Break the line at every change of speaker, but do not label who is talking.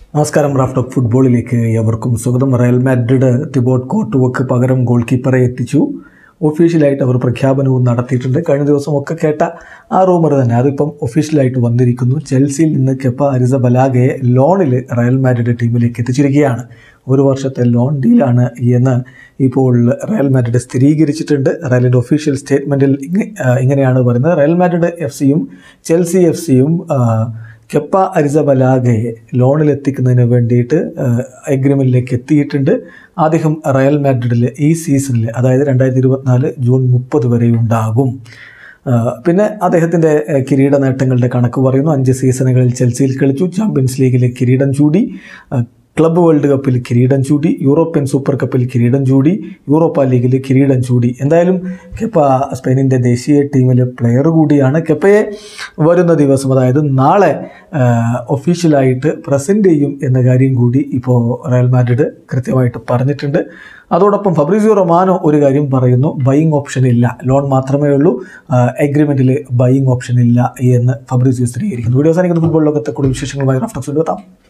നമസ്കാരം raft of ഫുട്ബോളിലേക്ക് എവർക്കും സ്വാഗതം റയൽ മാഡ്രിഡ് തിബോട്ട് കോട്ടുവക്ക് പകരം ഗോൾ കീപ്പറെ എത്തിച്ചു ഒഫീഷ്യലായിട്ട് അവർ പ്രഖ്യാപനവും നടത്തിയിട്ടുണ്ട് കഴിഞ്ഞ ദിവസം ഒക്കെ കേട്ട ആ റൂമർ തന്നെ അതിപ്പം ഒഫീഷ്യലായിട്ട് വന്നിരിക്കുന്നു ചെൽസിയിൽ നിന്ന് കെപ്പ അരിസ ബലാഗയെ ലോണിൽ റയൽ മാഡ്രിഡ് ടീമിലേക്ക് എത്തിച്ചിരിക്കുകയാണ് ഒരു വർഷത്തെ ലോൺ ഡീലാണ് എന്ന് ഇപ്പോൾ റയൽ മാഡ്രിഡ് സ്ഥിരീകരിച്ചിട്ടുണ്ട് റയലിൻ്റെ ഒഫീഷ്യൽ സ്റ്റേറ്റ്മെൻറ്റിൽ ഇങ്ങനെയാണ് പറയുന്നത് റയൽ മാഡ്രിഡ് എഫ് സിയും ചെൽസി എഫ് സിയും കെപ്പ അരിസബലാഗയെ ലോണിൽ എത്തിക്കുന്നതിന് വേണ്ടിയിട്ട് എഗ്രിമെൻറ്റിലേക്ക് എത്തിയിട്ടുണ്ട് അദ്ദേഹം റയൽ മാഡ്രിഡിൽ ഈ സീസണിൽ അതായത് രണ്ടായിരത്തി ഇരുപത്തിനാല് ജൂൺ മുപ്പത് വരെ ഉണ്ടാകും പിന്നെ അദ്ദേഹത്തിൻ്റെ കിരീട നേട്ടങ്ങളുടെ കണക്ക് പറയുന്നു അഞ്ച് സീസണുകളിൽ ചെൽസിയിൽ കളിച്ചു ചാമ്പ്യൻസ് ലീഗിലെ കിരീടം ചൂടി ക്ലബ്ബ് വേൾഡ് കപ്പിൽ കിരീടം ചൂടി യൂറോപ്യൻ സൂപ്പർ കപ്പിൽ കിരീടം ചൂടി യൂറോപ്പ ലീഗിൽ കിരീടം ചൂടി എന്തായാലും കെപ്പ സ്പെയിനിൻ്റെ ദേശീയ ടീമിലെ പ്ലെയർ കൂടിയാണ് കെപ്പയെ വരുന്ന ദിവസം അതായത് നാളെ ഒഫീഷ്യലായിട്ട് പ്രസൻറ്റ് ചെയ്യും എന്ന കാര്യം കൂടി ഇപ്പോൾ റയൽ മാഡ്രിഡ് കൃത്യമായിട്ട് പറഞ്ഞിട്ടുണ്ട് അതോടൊപ്പം ഫബ്രീസിയോ റൊമാനോ ഒരു കാര്യം പറയുന്നു ബൈയിങ് ഓപ്ഷൻ ഇല്ല ലോൺ മാത്രമേ ഉള്ളൂ എഗ്രിമെൻറ്റിൽ ബൈയിങ് ഓപ്ഷൻ ഇല്ല എന്ന് ഫബ്രീസിയോ സ്ഥിരീകരിക്കുന്നു വീഡിയോ അവസാനിക്കുന്ന ഫുട്ബോൾ ലോകത്തെ കൂടുതൽ വിശേഷങ്ങളുമായി റഫ്റ്റക്സ് എത്താം